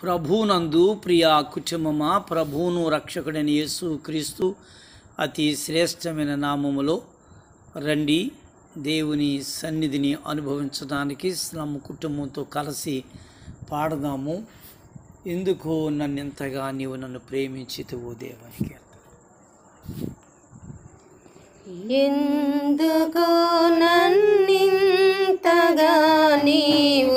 ప్రభునందు ప్రియ కుటుంబమా ప్రభువును రక్షకుడైన యేసు క్రీస్తు అతి శ్రేష్టమైన నామములో రండి దేవుని సన్నిధిని అనుభవించడానికి నమ్ము కుటుంబంతో కలిసి పాడదాము ఎందుకు నన్ను ఎంతగా నీవు నన్ను ప్రేమించితువు దేవానికి ఎందుకు నన్నింతగా నీవు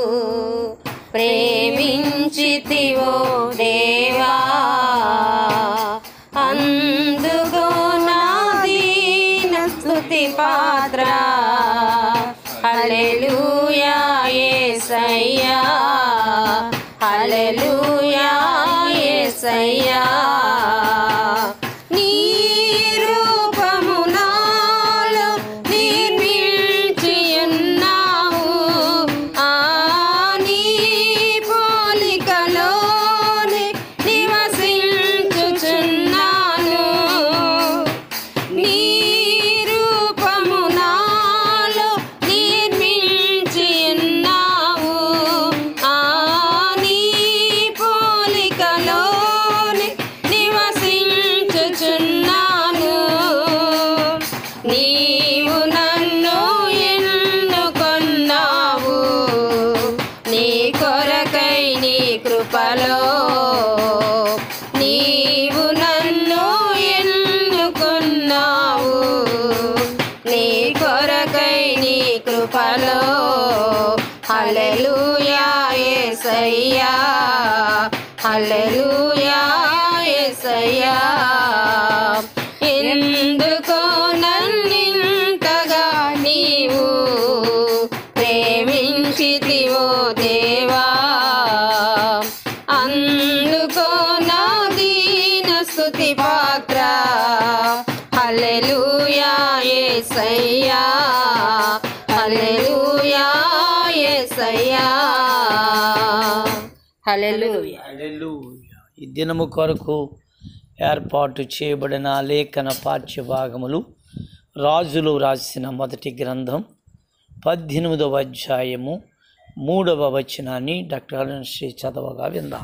ప్రేమించితివో దేవా అందుకో నా దీన స్తుతి పాత్ర హల్లెలూయా యేసయ్యా హల్లెలూయా యేసయ్యా నీ రూపము నాలో నిర్మించియున్నావు. ఆ నీ పోలికలోనే నివసించుచున్నాను. నీ రూపము నాలో నిర్మించియున్నావు. ఆ నీ పోలికలోనే నివసించుచున్నాను. నీవు నన్ను ఎన్నుకొన్నావు నీ కొరకై నీ కృపలో నీవు నన్ను ఎన్నుకొన్నావు నీ కొరకై నీ కృపలో హల్లెలూయా యేసయ్యా హల్లెలూయా యేసయ్యా ఎందుకో నన్నింతగా నీవు ప్రేమించితివో దేవా అందుకో నా దీన స్తుతి పాత్ర హల్లెలూయా యేసయ్యా హల్లెలూయా యేసయ్యా హల్లెలూయా హల్లెలూయా. ఈ దినము కొరకు ఏర్పాటు చేయబడిన లేఖన పాఠ్య భాగములు రాజులు రాసిన మొదటి గ్రంథం పద్దెనిమిదవ అధ్యాయము మూడవ వచనాన్ని డాక్టర్ అరుణ్ శ్రీ చదవగా విందాం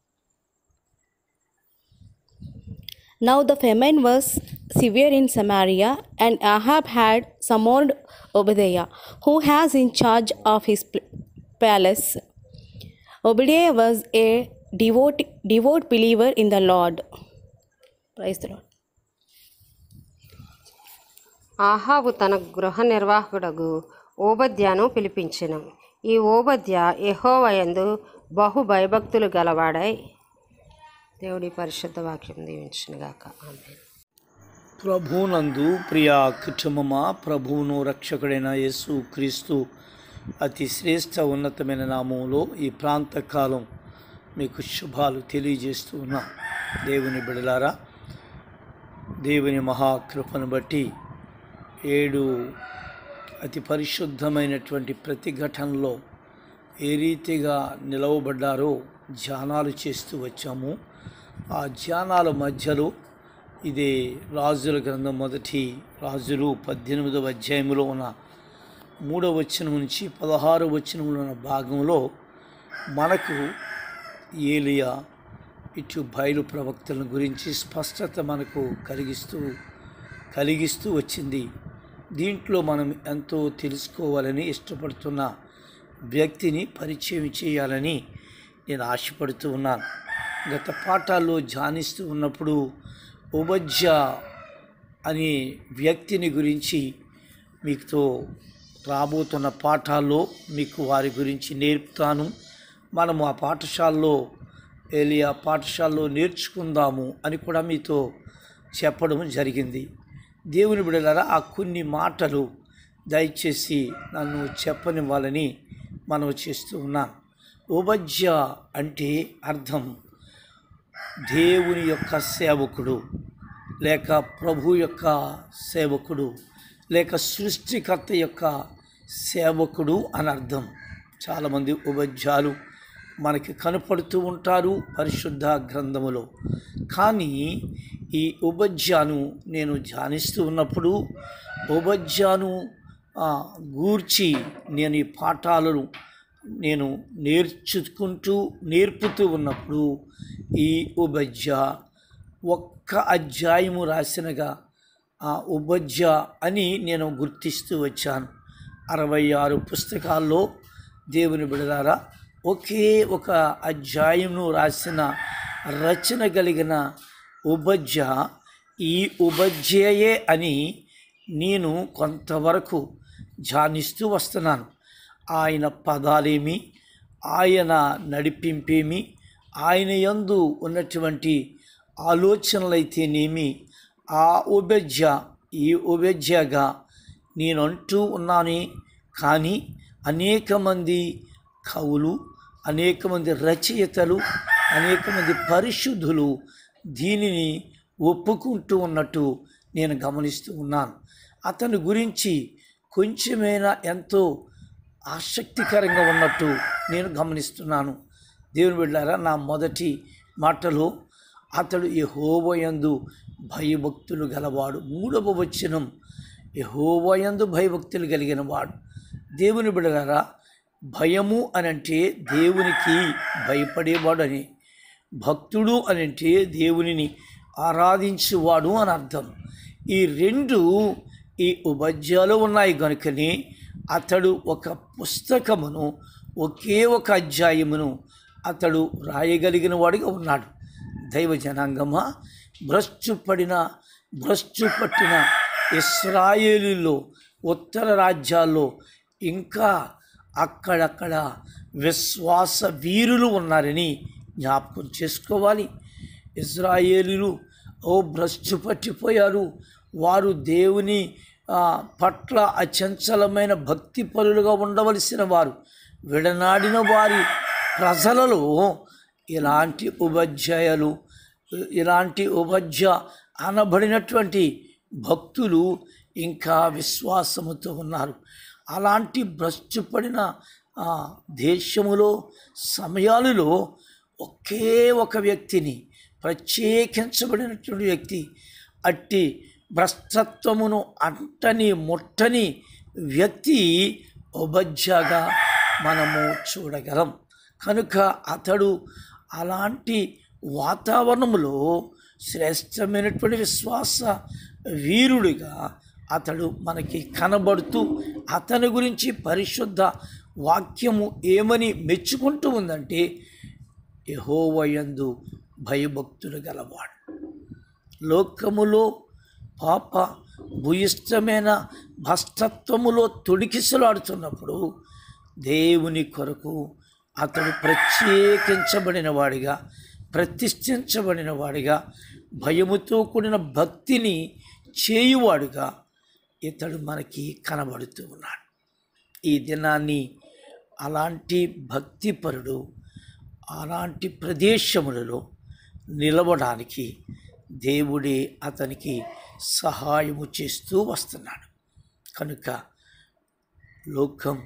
Now the famine was severe in Samaria, and Ahab had summoned Obadiah, who has in charge of his pl- palace. Obadiah was a devout, devout believer in the Lord. Praise the Lord. ఆహాబు తన గృహ నిర్వాహకుడగు ఓబద్యాను పిలిపించెను ఈ ఓబద్య యెహోవయందు బహు భయభక్తులు గలవాడై దేవుడి పరిశుద్ధ వాక్యం దీవించునుగాక ఆమె ప్రభునందు ప్రియ కుటుంబమా ప్రభువును రక్షకుడైన యేసు క్రీస్తు అతి శ్రేష్ట ఉన్నతమైన నామంలో ఈ ప్రాంతకాలం మీకు శుభాలు తెలియజేస్తూ ఉన్నా దేవుని బిడలారా దేవుని మహాకృపను బట్టి ఏడు అతి పరిశుద్ధమైనటువంటి ప్రతిఘటనలో ఏ రీతిగా నిలవబడ్డారో ధ్యానాలు చేస్తూ వచ్చాము ఆ ధ్యానాల మధ్యలో ఇదే రాజుల గ్రంథం మొదటి రాజులు పద్దెనిమిదవ అధ్యాయంలో ఉన్న మూడవ వచనం నుంచి పదహారు వచనంలో ఉన్న భాగంలో మనకు ఏలియా ఇటు బయలు ప్రవక్తల గురించి స్పష్టత మనకు కలిగిస్తూ కలిగిస్తూ వచ్చింది దీంట్లో మనం ఎంతో తెలుసుకోవాలని ఇష్టపడుతున్న వ్యక్తిని పరిచయం చేయాలని నేను ఆశపడుతూ ఉన్నాను గత పాఠాల్లో ధ్యానిస్తూ ఉన్నప్పుడు ఉబజ్జ అనే వ్యక్తిని గురించి మీతో రాబోతున్న పాఠాల్లో మీకు వారి గురించి నేర్పుతాను మనము ఆ పాఠశాలలో ఏలియా పాఠశాలలో నేర్చుకుందాము అని కూడా మీతో చెప్పడం జరిగింది దేవుని బిడలారా ఆ కొన్ని మాటలు దయచేసి నన్ను చెప్పనివ్వాలని మనం చేస్తూ ఉన్నాను ఉబజ్య అంటే అర్థం దేవుని యొక్క సేవకుడు లేక ప్రభు యొక్క సేవకుడు లేక సృష్టికర్త యొక్క సేవకుడు అని అర్థం చాలామంది ఉపాధ్యాయులు మనకి కనపడుతూ ఉంటారు పరిశుద్ధ గ్రంథములో కానీ ఈ ఉపజ్యాను నేను ధ్యానిస్తూ ఉన్నప్పుడు ఉపజ్యాను ఆ, గూర్చి నేను ఈ పాఠాలను నేను నేర్చుకుంటూ నేర్పుతూ ఉన్నప్పుడు ఈ ఉబజ్జ ఒక్క అధ్యాయము రాసినగా ఆ ఉబజ్జ అని నేను గుర్తిస్తూ వచ్చాను అరవై ఆరు పుస్తకాల్లో దేవుని బిడదారా ఒకే ఒక అధ్యాయంను రాసిన రచన కలిగిన ఉబజ్జ ఈ ఉబజ్జయే అని నేను కొంతవరకు ధ్యానిస్తూ వస్తున్నాను ఆయన పదాలేమి ఆయన నడిపింపేమి ఆయన యందు ఉన్నటువంటి ఆలోచనలైతేనేమి ఆ ఉబెజ్జ ఈ ఉబెజ్జగా నేను అంటూ ఉన్నానే కానీ అనేక మంది కవులు అనేక మంది రచయితలు అనేక మంది పరిశుద్ధులు దీనిని ఒప్పుకుంటూ ఉన్నట్టు నేను గమనిస్తూ ఉన్నాను అతని గురించి కొంచెమైనా ఎంతో ఆసక్తికరంగా ఉన్నట్టు నేను గమనిస్తున్నాను దేవుని బిడ్డారా నా మొదటి మాటలో అతడు యహోవయందు భయభక్తులు గలవాడు మూడవ వచనం యహోవయందు భయభక్తులు కలిగిన వాడు దేవుని బిడగారా భయము అని అంటే దేవునికి భయపడేవాడు అని భక్తుడు అని అంటే దేవునిని ఆరాధించేవాడు అని అర్థం ఈ రెండు ఈ ఉపాధ్యాయులు ఉన్నాయి కనుకనే అతడు ఒక పుస్తకమును ఒకే ఒక అధ్యాయమును అతడు రాయగలిగిన వాడిగా ఉన్నాడు దైవ జనాంగమా భ్రష్టు పడిన భ్రష్టు పట్టిన ఇస్రాయేలీలో ఉత్తర రాజ్యాల్లో ఇంకా అక్కడక్కడ విశ్వాస వీరులు ఉన్నారని జ్ఞాపకం చేసుకోవాలి ఇజ్రాయేలీలు ఓ భ్రష్టు పట్టిపోయారు వారు దేవుని ఆ, పట్ల అచంచలమైన భక్తి పరులుగా ఉండవలసిన వారు విడనాడిన వారి ప్రజలలో ఇలాంటి ఉపాధ్యాయులు ఇలాంటి ఉపాధ్య అనబడినటువంటి భక్తులు ఇంకా విశ్వాసముతో ఉన్నారు అలాంటి భ్రష్టుపడిన ఆ, దేశములో సమయాలలో ఒకే ఒక వ్యక్తిని ప్రత్యేకించబడినటువంటి వ్యక్తి అట్టి భ్రష్టత్వమును అంటని ముట్టని వ్యక్తి ఉబజ్జగా మనము చూడగలం కనుక అతడు అలాంటి వాతావరణంలో శ్రేష్టమైనటువంటి విశ్వాస వీరుడిగా అతడు మనకి కనబడుతూ అతని గురించి పరిశుద్ధ వాక్యము ఏమని మెచ్చుకుంటూ ఉందంటే యహోవయందు భయభక్తులు గలవాడు లోకములో పాప భూయిష్టమైన భస్తత్వములో తొడికిసలాడుతున్నప్పుడు దేవుని కొరకు అతడు ప్రత్యేకించబడిన వాడిగా ప్రతిష్ఠించబడిన వాడిగా భయముతో కూడిన భక్తిని చేయువాడుగా ఇతడు మనకి కనబడుతూ ఉన్నాడు ఈ దినాన్ని అలాంటి భక్తిపరుడు అలాంటి ప్రదేశములలో నిలవడానికి దేవుడే అతనికి సహాయము చేస్తూ వస్తున్నాడు కనుక లోకం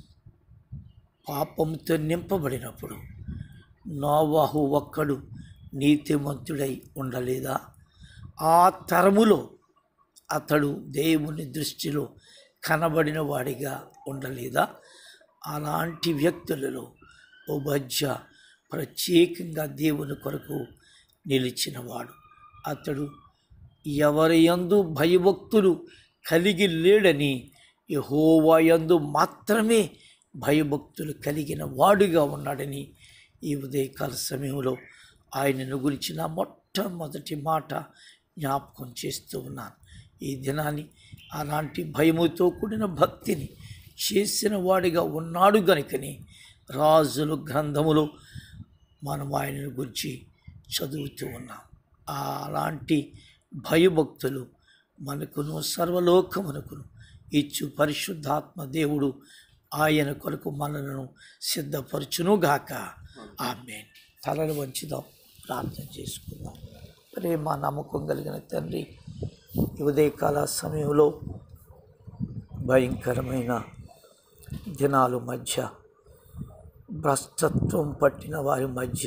పాపంతో నింపబడినప్పుడు నోవాహు ఒక్కడు నీతిమంతుడై ఉండలేదా ఆ తరములో అతడు దేవుని దృష్టిలో కనబడిన వాడిగా ఉండలేదా అలాంటి వ్యక్తులలో ఉభజ్య ప్రత్యేకంగా దేవుని కొరకు నిలిచినవాడు అతడు ఎవరి యందు భయభక్తులు కలిగి లేడని యహోవాయందు మాత్రమే భయభక్తులు కలిగిన వాడుగా ఉన్నాడని ఈ ఉదయకాల సమయంలో ఆయనను గురించిన మొట్టమొదటి మాట జ్ఞాపకం చేస్తూ ఉన్నాను ఈ దినాన్ని అలాంటి భయముతో కూడిన భక్తిని చేసిన వాడిగా ఉన్నాడు గనుకని రాజుల గ్రంథములో మనం ఆయనను గురించి చదువుతూ ఉన్నాం ఆ అలాంటి భయభక్తులు మనకును సర్వలోకమునకును ఇచ్చు పరిశుద్ధాత్మ దేవుడు ఆయన కొరకు మనలను సిద్ధపరచునుగాక ఆమె తలలు వంచుదాం ప్రార్థన చేసుకుందాం ప్రేమ నమ్మకం కలిగిన తండ్రి ఈ ఉదయకాల సమయంలో భయంకరమైన దినాలు మధ్య భ్రష్టత్వం పట్టిన వారి మధ్య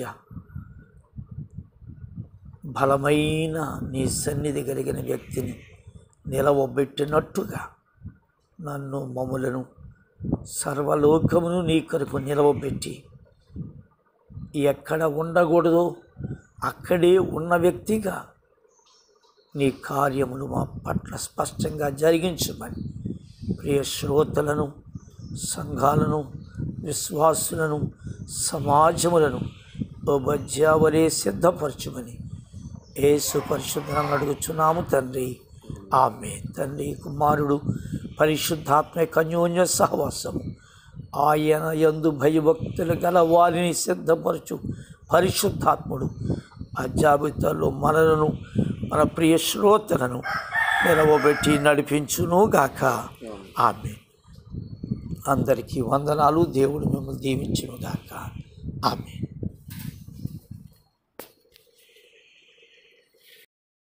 బలమైన నీ సన్నిధి కలిగిన వ్యక్తిని నిలవబెట్టినట్టుగా నన్ను మమ్ములను సర్వలోకమును నీ కొరకు నిలవబెట్టి ఎక్కడ ఉండకూడదో అక్కడే ఉన్న వ్యక్తిగా నీ కార్యములు మా పట్ల స్పష్టంగా జరిగించమని ప్రియ శ్రోతలను సంఘాలను విశ్వాసులను సమాజములను ఉపజ్యావలే సిద్ధపరచుమని ఏసు పరిశుద్ధంగా అడుగుచున్నాము తండ్రి ఆమె తండ్రి కుమారుడు పరిశుద్ధాత్మ కన్యోన్య సహవాసము ఆయన యందు భయభక్తులు గల వారిని సిద్ధపరచు పరిశుద్ధాత్ముడు ఆ జాబితాలో మనలను మన ప్రియ శ్రోతలను నిలవబెట్టి నడిపించును గాక ఆమె అందరికీ వందనాలు దేవుడు మిమ్మల్ని దీవించును గాక ఆమె